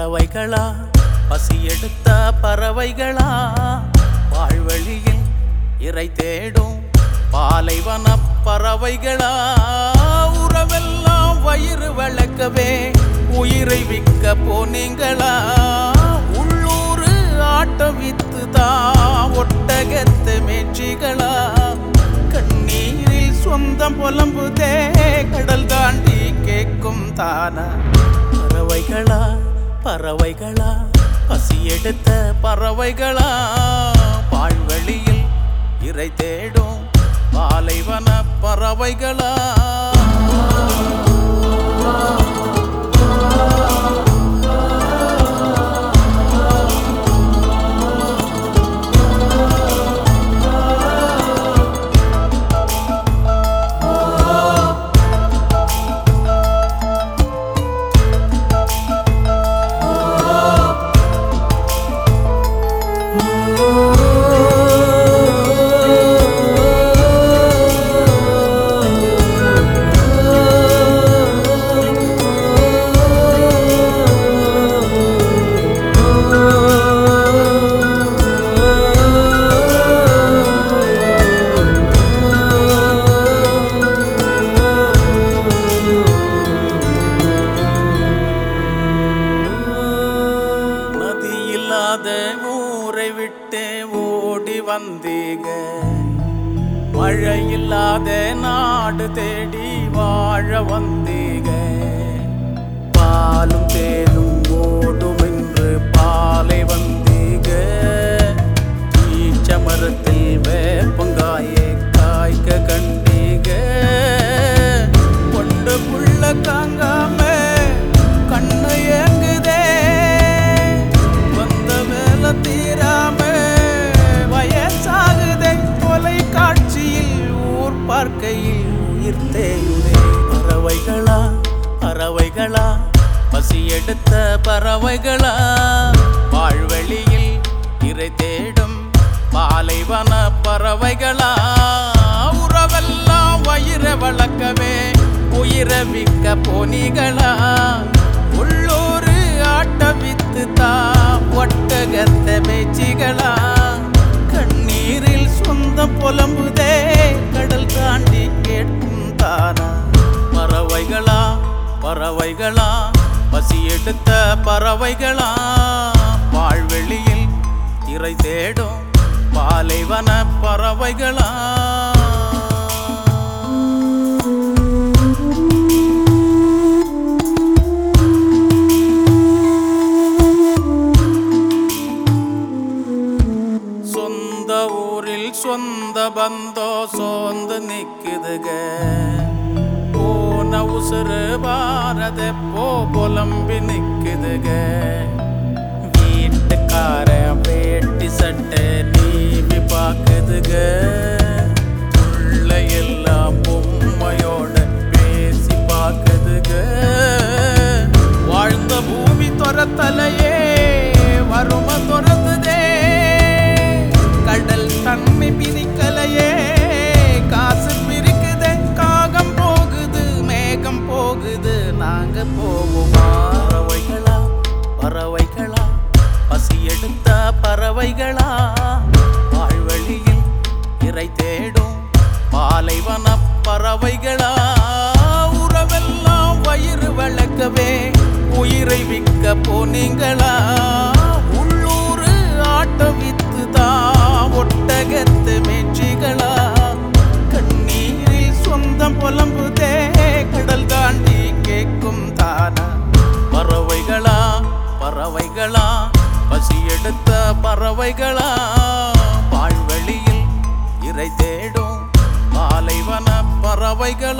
பறவைகளா பசி எடுத்த பறவைகளா வாழ்வழியில் இறை தேடும் பாலைவன பறவைகளா உறவெல்லாம் வயிறு வளர்க்கவே உயிரை விற்க போனீங்களா உள்ளூர் ஆட்டம் வித்துதா ஒட்டகத்து மேட்சிகளா கண்ணீரில் சொந்தம் புலம்புதே கடல் தாண்டி கேட்கும் தானா பறவைகளா பறவைகளா பசி எடுத்த பறவைகளா பாழ்வெளியில் இறை தேடும் பாலைவன பறவைகளா நதி இல்லாத ஊரை விட்டு ஓடி வந்தீங்க மழை இல்லாத நாடு தேடி வாழ வந்தீங்க பாலும் தேனும் ஓடும் என்று பாலை வந்தீங்க ஈச்ச மரத்தில் வேப்பங்காயை காய்க்க கண்டீங்க கொண்டுக்குள்ள காங்காம கண்ணு ஏங்குதே வந்த வேலை தீராம வயசாகுதே கொலை காட்சியில் ஊர் பார்க்கையில் உயிர் தேயுதே பறவைகளா பறவைகளா பசி எடுத்த பறவைகளா வாழ்வெளியில் இறை தேடும் பாலைவன பறவைகளா உறவெல்லாம் வயிற வளர்க்கவே உயிரை விற்க போனீங்களா உள்ளூர் ஆட்ட வித்து தா ஒட்டகத்த மேய்ச்சிகளா கண்ணீரில் சொந்தம் புலம்புதே கடல் தாண்டி கேட்கும் தானா பறவைகளா பறவைகளா பசி எடுத்த பறவைகளா வாழ்வெளியில் இறை தேடும் பாலைவன பறவைகளா சொந்த ஊரில் சொந்த பந்தோ சோர்ந்து நிக்குதுக போன உசுறு பாரத போ புலம்பி நிக்குதுக வீட்டுக்கார வேட்டி சட்டை நீவி பாக்குதுக உள்ள எல்லாம் பொம்மையோட பேசி பாக்குதுக வாழ்ந்த பூமி துரத்தலையே வறுமை துரத்துதே கடல் தன்மை பிரிக்கலையே காசு பிரிக்குதே காகம் போகுது மேகம் போகுது நாங்க போவோமா பறவைகளா பறவைகளா பசி எடுத்த பறவைகளா வாழ்வழியில் இறை தேடும் பாலைவன பறவைகளா உறவெல்லாம் வயிறு வளர்க்கவே உயிரை விற்க போனீங்களா உள்ளூர் ஆட்டம் வித்துதா ஒட்டகத்து மேட்சிகளா கண்ணீரில் சொந்தம் புலம்புதே கடல் தாண்டி கேட்கும் தானா பறவைகளா பறவைகளா பசி எடுத்த பறவைகளா பாழ்வெளியில் இறை தேடும் பாலைவன பறவைகளா